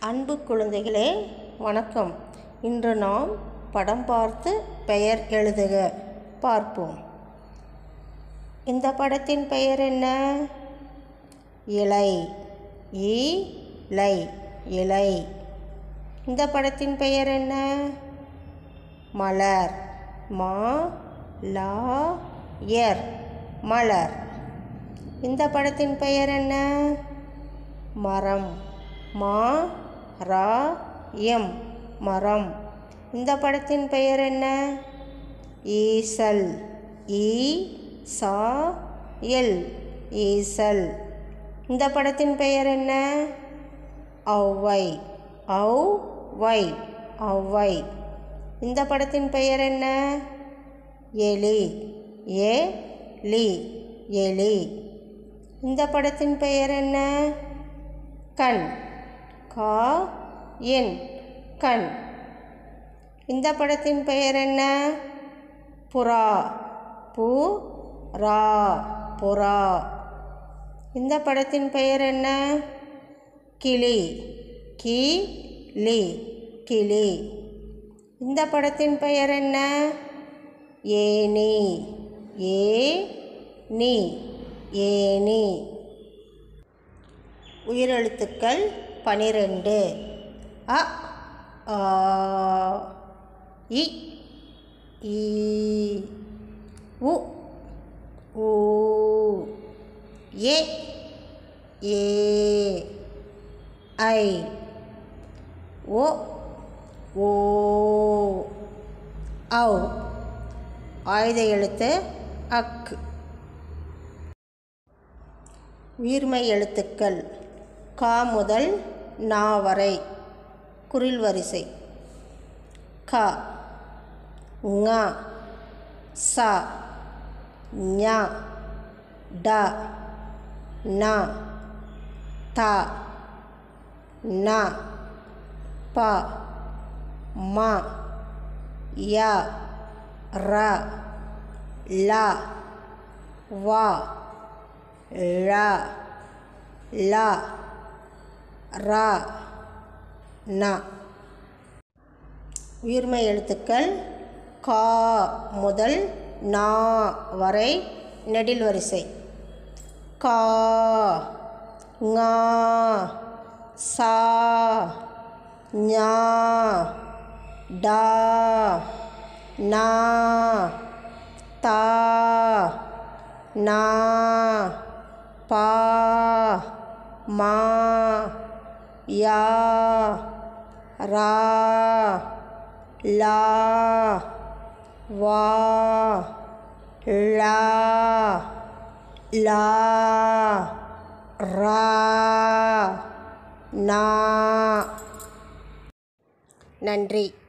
அன்பு குழந்தைகளே வணக்கம் இன்று நாம் படம் பார்த்து பெயர் எழுதுக பார்ப்போம் இந்த படத்தின் பெயர் என்ன இலை ஈ லை இலை இந்த படத்தின் பெயர் என்ன மலர் மா லா எர் மலர் இந்த படத்தின் பெயர் என்ன மரம் மா ரா எம் மரம் இந்த படத்தின் பெயர் என்ன ஈசல் ஈ சா எல் ஈசல் இந்த படத்தின் பெயர் என்ன ஔவை ஔ வை ஔவை இந்த படத்தின் பெயர் என்ன எலி ஏ லி எலி இந்த படத்தின் பெயர் என்ன கண் கா என் கண் இந்த படத்தின் பெயர் என்ன புறா பு ரா புறா இந்த படத்தின் பெயர் என்ன கிளி கி லி கிளி இந்த படத்தின் பெயர் என்ன ஏனி ஏ நீ ஏனி உயிரெழுத்துக்கள் பனிரெண்டு அ ஆ இ ஈ உ ஊ ஏ ஏ ஐ ஓ ஓ ஔ ஆயுத எழுத்து அக் உயிர்மை எழுத்துக்கள் கா முதல் நா வரை குரில் வரிசை க ங ச ஞ ட ந த ந ப ம ய ர ல வ ழ ல ர ந உயிர்மை எழுத்துக்கள் கா முதல் நா வரை நெடில் வரிசை கா ங சா ஞா டா நா தா நா பா மா யா ரா லா வா ழா லா ரா நா நன்றி